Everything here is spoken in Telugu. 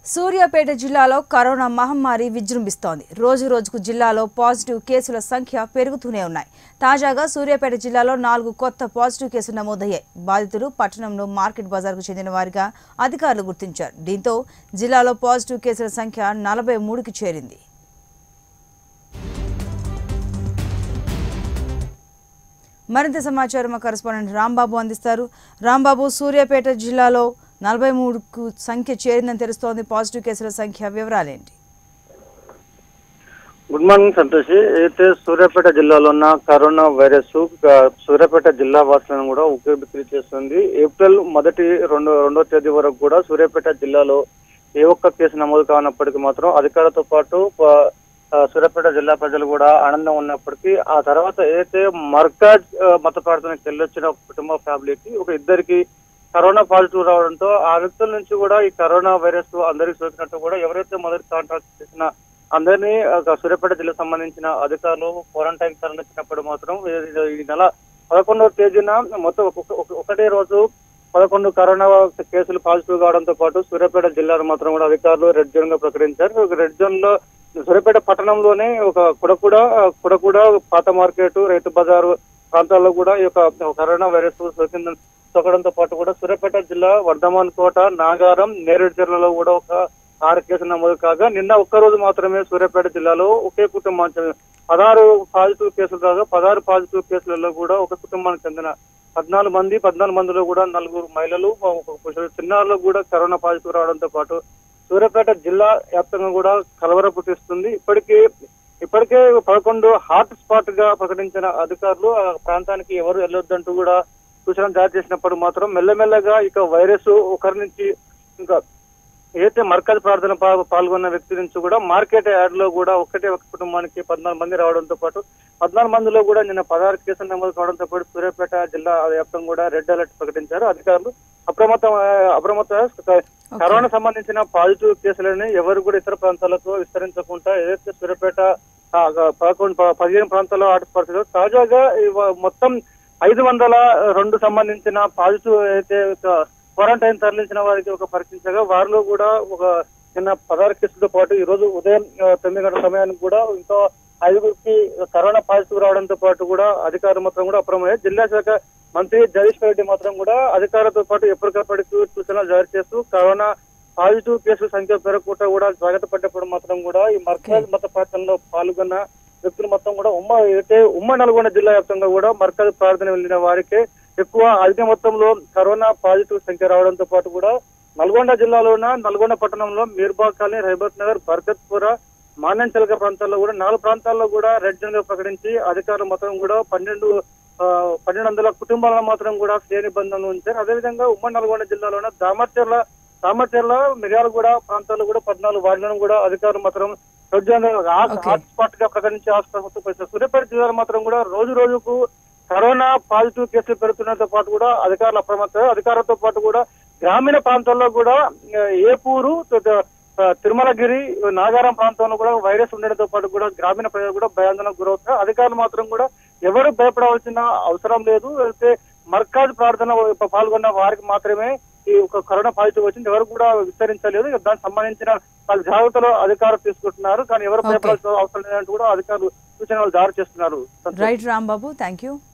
సూర్యాపేట జిల్లాలో కరోనా మహమ్మారి విజృంభిస్తోంది రోజు రోజుకు జిల్లాలో పాజిటివ్ కేసుల సంఖ్య పెరుగుతూనే ఉన్నాయి తాజాగా సూర్యాపేట జిల్లాలో నాలుగు కొత్త పాజిటివ్ కేసులు నమోదయ్యాయి బాధితులు పట్టణంలో మార్కెట్ బజార్కు చెందిన వారిగా అధికారులు గుర్తించారు దీంతో జిల్లాలో పాజిటివ్ కేసుల సంఖ్య నలభై మూడుకి చేరింది మరింత సమాచారం మా కరెస్పాండెంట్ రాంబాబు అందిస్తారు రాంబాబు సూర్యాపేట జిల్లాలో నలభై మూడుకు సంఖ్య చేరిందని తెలుస్తోంది పాజిటివ్ కేసుల సంఖ్య వివరాలేంటి గుడ్ మార్నింగ్ సంతోషి అయితే సూర్యాపేట జిల్లాలో ఉన్న కరోనా వైరస్ ఆ, సూర్యాపేట జిల్లా వాసులను కూడా ఉగ్రబిక్కిరి చేస్తుంది ఏప్రిల్ మొదటి రెండు రెండో తేదీ వరకు కూడా సూర్యాపేట జిల్లాలో ఏ ఒక్క కేసు నమోదు కానప్పటికీ మాత్రం అధికారులతో పాటు ఆ, ఆ, సూర్యాపేట జిల్లా ప్రజలు కూడా ఆనందం ఉన్నప్పటికీ ఆ తర్వాత ఏదైతే మర్కాజ్ ఆ, మత ప్రార్థనకి వెళ్ళొచ్చిన ఒక కుటుంబ ఫ్యామిలీకి ఒక ఇద్దరికి కరోనా పాజిటివ్ రావడంతో ఆ వ్యక్తుల నుంచి కూడా ఈ కరోనా వైరస్ అందరికి సోకినట్టు కూడా ఎవరైతే మొదటి కాంటాక్ట్ చేసిన అందరినీ ఒక సూర్యాపేట జిల్లాకు సంబంధించిన అధికారులు క్వారంటైన్ తరలించినప్పుడు మాత్రం ఈ- ఈ నెల పదకొండవ తేదీన మొత్తం ఒక- ఒక- ఒకటే రోజు పదకొండు కరోనా కేసులు పాజిటివ్ కావడంతో పాటు సూర్యాపేట జిల్లాను మాత్రం కూడా అధికారులు రెడ్ జోన్ గా ప్రకటించారు ఒక రెడ్ జోన్ లో సూర్యాపేట పట్టణంలోనే ఒక కుడకూడ కుడకూడ పాత మార్కెట్ రైతు బజారు ప్రాంతాల్లో కూడా ఈ యొక్క కరోనా వైరస్ సోకింద సోకడంతో పాటు కూడా సూర్యాపేట జిల్లా వర్ధమాన్ కోట నాగారం నేరేడు జిల్లాలో కూడా ఒక ఆరు కేసులు నమోదు కాగా నిన్న ఒక్క రోజు మాత్రమే సూర్యాపేట జిల్లాలో ఒకే కుటుంబం పదహారు పాజిటివ్ కేసులు రాగా పదహారు పాజిటివ్ కేసులలో కూడా ఒక కుటుంబానికి చెందిన పద్నాలుగు మంది పద్నాలుగు మందిలో కూడా నలుగురు మహిళలు ఒక పురుషులు చిన్నారులకు కూడా కరోనా పాజిటివ్ రావడంతో పాటు సూర్యాపేట జిల్లా వ్యాప్తంగా కూడా కలవర పుట్టిస్తుంది ఇప్పటికే ఇప్పటికే పదకొండు హాట్ స్పాట్ గా ప్రకటించిన అధికారులు ఆ ప్రాంతానికి ఎవరు వెళ్ళొద్దంటూ కూడా సూచన జారీ చేసినప్పుడు మాత్రం మెల్లమెల్లగా ఇక వైరస్ ఒకరి నుంచి ఇంకా ఏదైతే మర్కజ్ ప్రార్థన పా- పాల్గొన్న వ్యక్తి నుంచి కూడా మార్కెట్ యార్డ్ లో కూడా ఒకటే ఒక కుటుంబానికి పద్నాలుగు మంది రావడంతో పాటు పద్నాలుగు మందిలో కూడా నిన్న పదహారు కేసులు నమోదు కావడంతో పాటు సూర్యాపేట జిల్లా వ్యాప్తంగా కూడా రెడ్ అలర్ట్ ప్రకటించారు అధికారులు అప్రమత్తం అప్రమత్త కరోనా సంబంధించిన పాజిటివ్ కేసులని ఎవరు కూడా ఇతర ప్రాంతాలకు విస్తరించకుండా ఏదైతే సూర్యాపేట ఆ, పదకొండు ప- పదిహేను ప్రాంతాల్లో హాట్స్పాట్స్ తాజాగా ఇవ- మొత్తం ఐదు వందల రెండు సంబంధించిన పాజిటివ్ అయితే క్వారంటైన్ తరలించిన వారికి ఒక పరీక్షించగా వారిలో కూడా ఒక నిన్న పదహారు కేసులతో పాటు ఈ రోజు ఉదయం ఆ, తొమ్మిది గంటల సమయానికి కూడా ఇంకో ఐదుగురికి కరోనా పాజిటివ్ రావడంతో పాటు కూడా అధికారులు మాత్రం కూడా అప్రమయ్యారు జిల్లా శాఖ మంత్రి జగదీష్ రెడ్డి మాత్రం కూడా అధికారులతో పాటు ఎప్పటికప్పటికి సూచనలు జారీ చేస్తూ కరోనా పాజిటివ్ కేసుల సంఖ్య పెరగకుండా కూడా జాగ్రత్త పడ్డప్పుడు మాత్రం కూడా ఈ మర్కజ్ మత ప్రాంతంలో పాల్గొన్న వ్యక్తులు మొత్తం కూడా ఉమ్మ అయితే ఉమ్మ నల్గొండ జిల్లా వ్యాప్తంగా కూడా మర్కజ్ ప్రార్థన వెళ్ళిన వారికే ఎక్కువ అధిక మొత్తంలో కరోనా పాజిటివ్ సంఖ్య రావడంతో పాటు కూడా నల్గొండ జిల్లాలోన నల్గొండ పట్టణంలో మీర్బాగ్ కాలనీ రైబత్ నగర్ బర్గత్పుర మాన్యంచలక ప్రాంతాల్లో కూడా నాలుగు ప్రాంతాల్లో కూడా రెడ్ జోన్ గా ప్రకటించి అధికారులు మొత్తం కూడా పన్నెండు ఆ, పన్నెండు వందల కుటుంబాలను మాత్రం కూడా శ్రేణి నిబంధనలు ఉంచారు అదేవిధంగా ఉమ్మడి నల్గొండ జిల్లాలోన దామర్చర్ల దామర్చర్ల మిర్యాలగూడ ప్రాంతాల్లో కూడా పద్నాలుగు వార్డులను కూడా అధికారులు మాత్రం red zone Okay. Hot spot గా ప్రకటించి హాస్పిటల్ సూర్యాపేట జిల్లాలో మాత్రం కూడా రోజు రోజుకు కరోనా పాజిటివ్ కేసులు పెరుగుతున్నతో పాటు కూడా అధికారులు అప్రమత్తం అధికారులతో పాటు కూడా గ్రామీణ ప్రాంతాల్లో కూడా ఆ, ఏపూరు త- త- ఆ, తిరుమలగిరి నాగారం ప్రాంతంలో కూడా వైరస్ ఉండడంతో పాటు కూడా గ్రామీణ ప్రజలు కూడా భయాందోళనకు గురవుతున్నారు అధికారులు మాత్రం కూడా ఎవరు భయపడవలసిన అవసరం లేదు అయితే మర్కాజ్ ప్రార్థన పాల్గొన్న వారికి మాత్రమే ఈ ఒక కరోనా పాజిటివ్ వచ్చింది ఎవరు కూడా విస్తరించలేదు ఇక దానికి సంబంధించిన వాళ్ళ జాగ్రత్తలు అధికారులు తీసుకుంటున్నారు కానీ ఎవరు Okay. భయపడాల్సిన అవసరం లేదంటూ కూడా అధికారులు సూచనలు జారీ చేస్తున్నారు రైట్ రాంబాబు థ్యాంక్ యూ